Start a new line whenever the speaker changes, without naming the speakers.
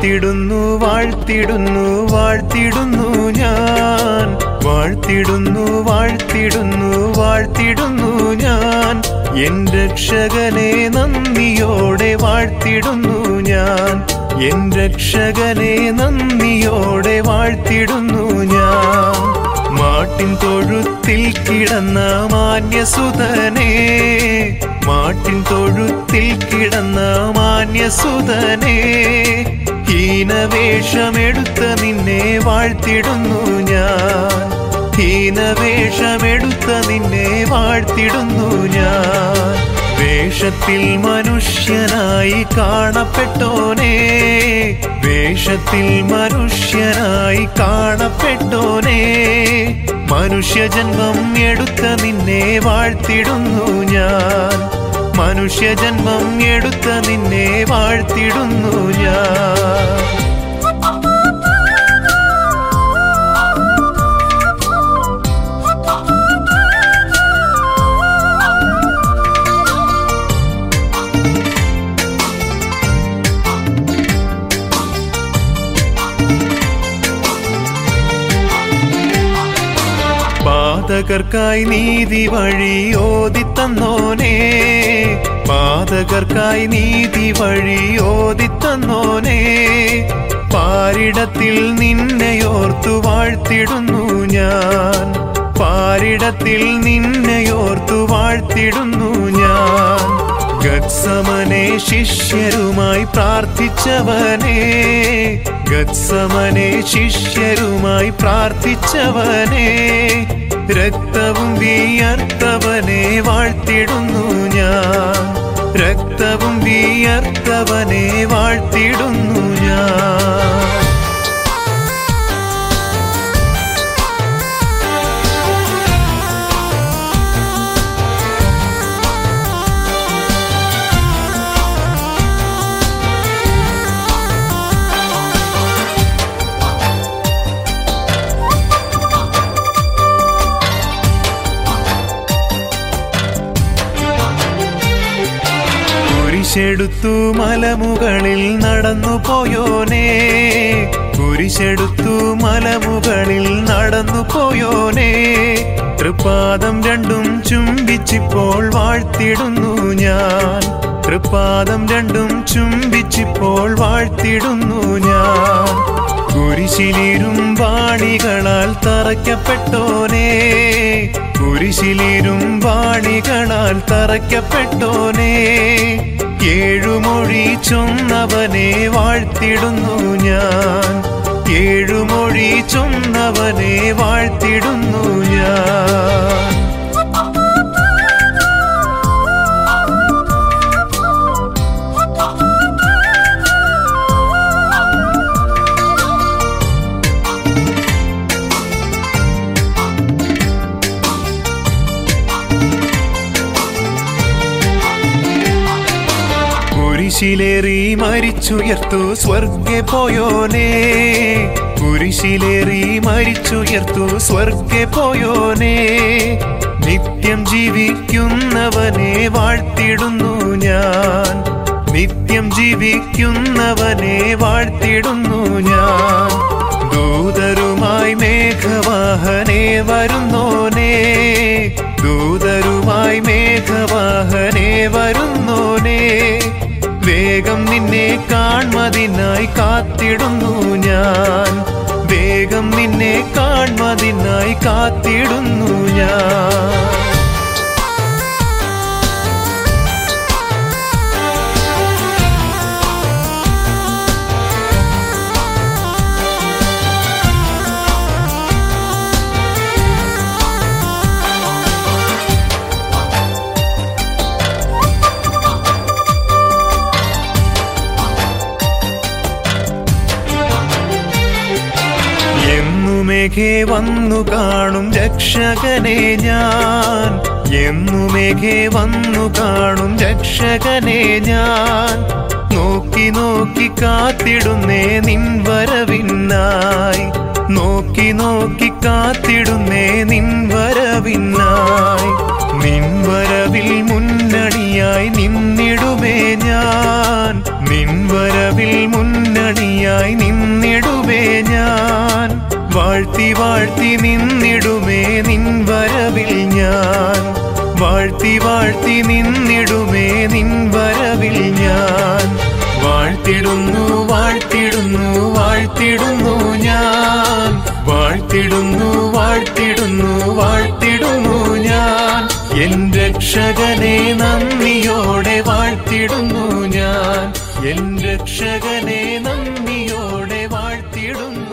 വാഴ്ത്തിടുന്നു വാഴ്ത്തിടുന്നു വാഴ്ത്തിടുന്നു ഞാൻ വാഴ്ത്തിടുന്നു വാഴ്ത്തിടുന്നു വാഴ്ത്തിടുന്നു ഞാൻ എൻ രക്ഷകനെ നന്ദിയോടെ വാഴ്ത്തിടുന്നു ഞാൻ എൻ രക്ഷകനെ നന്ദിയോടെ വാഴ്ത്തിടുന്നു ഞാൻ മാട്ടിൻ തൊഴുത്തിൽ കിടന്ന മാന്യസുതനെ മാട്ടിൻ തൊഴുത്തിൽ കിടന്ന മാന്യസുതനെ ഹീനവേഷമെടുത്ത നിന്നെ വാഴ്ത്തിടുന്നു ഞാൻ ഹീനവേഷമെടുത്ത നിന്നെ വാഴ്ത്തിടുന്നു ഞാൻ വേഷത്തിൽ മനുഷ്യനായി കാണപ്പെട്ടോനെ വേഷത്തിൽ മനുഷ്യനായി കാണപ്പെട്ടോനെ മനുഷ്യജന്മം എടുത്ത നിന്നെ വാഴ്ത്തിടുന്നു ഞാൻ മനുഷ്യജന്മം എടുത്ത നിന്നെ വാഴ്ത്തിടുന്നു ഞാൻ പാതകർക്കായി നീതി വഴി ഓദിത്തന്നോനെ പാതകർക്കായി നീതി വഴി ഓദിത്തന്നോനെ പാരിടത്തിൽ നിന്നെയോർത്തു വാഴ്ത്തിടുന്നു ഞാൻ പാരിടത്തിൽ നിന്നെയോർത്തു വാഴ്ത്തിടുന്നു ഞാൻ ഗത്സമനെ ശിഷ്യരുമായി പ്രാർത്ഥിച്ചവനെ ഗത്സമനെ ശിഷ്യരുമായി പ്രാർത്ഥിച്ചവനെ രക്തവും വിയർത്തവനെ വാഴ്ത്തിടുന്നു ഞാൻ രക്തവും വിയർത്തവനെ വാഴ്ത്തിടുന്നു ഞാൻ കുരിശെടുത്തു മലമുകളിൽ നടന്നു പോയോനെ കുരിശെടുത്തു മലമുകളിൽ നടന്നു പോയോനെ തൃപ്പാദം രണ്ടും ചുംബിച്ചിപ്പോൾ വാഴ്ത്തിടുന്നു ഞാൻ തൃപ്പാദം രണ്ടും ചുംബിച്ചിപ്പോൾ വാഴ്ത്തിടുന്നു ഞാൻ കുരിശിലിരും വാണികളാൽ തറയ്ക്കപ്പെട്ടോനെ കുരിശിലിരും വാണികളാൽ തറയ്ക്കപ്പെട്ടോനെ ഏഴുമൊഴി ചൊന്നവനെ വാഴ്ത്തിടുന്നു ഞാൻ ഏഴുമൊഴി ചൊന്നവനെ വാഴ്ത്തിടുന്നു ഞാൻ കുരിശിലേറി മരിച്ചുയർത്തു സ്വർഗെ പോയോനെ കുരിശിലേറി മരിച്ചുയർത്തു സ്വർഗെ പോയോനെ നിത്യം ജീവിക്കുന്നവനെ വാഴ്ത്തിടുന്നു ഞാൻ നിത്യം ജീവിക്കുന്നവനെ വാഴ്ത്തിടുന്നു ഞാൻ ദൂതരുമായി മേഘവാഹനെ വരുന്നോനെ ദൂതരുമായി മേഘവാഹനെ വരുന്നോനെ വേഗം നിന്നെ കാൺമതിനായി കാത്തിടുന്നു ഞാൻ വേഗം നിന്നെ കാൺമതിനായി കാത്തിടുന്നു ഞാൻ എന്നുമേഘേ വന്നു കാണും രക്ഷകനെ ഞാൻ എന്നുമേഘേ വന്നു കാണും രക്ഷകനെ ഞാൻ നോക്കി നോക്കി കാത്തിടുന്നേ നിൻ വരവിനായി നോക്കി നോക്കി കാത്തിടുന്നേ നിൻ വരവിനായി നിൻ വരവിൽ മുന്നണിയായി നിന്നിടുമേ ഞാൻ നിൻ വരവിൽ മുന്നണിയായി തുണയായി നിന്നിടുമേ ഞാൻ വാഴ്ത്തി വാഴ്ത്തി നിന്നിടുമേ നിൻ വരവിൽ ഞാൻ വാഴ്ത്തി വാഴ്ത്തി നിന്നിടുമേ നിൻ വരവിൽ ഞാൻ വാഴ്ത്തിടുന്നു വാഴ്ത്തിടുന്നു വാഴ്ത്തിടുന്നു ഞാൻ വാഴ്ത്തിടുന്നു വാഴ്ത്തിടുന്നു വാഴ്ത്തിടുന്നു ഞാൻ എൻ രക്ഷകനെ നന്ദിയോടെ വാഴ്ത്തിടുന്നു ഞാൻ എൻ രക്ഷകനെ നന്ദിയോടെ വാഴ്ത്തിടുന്നു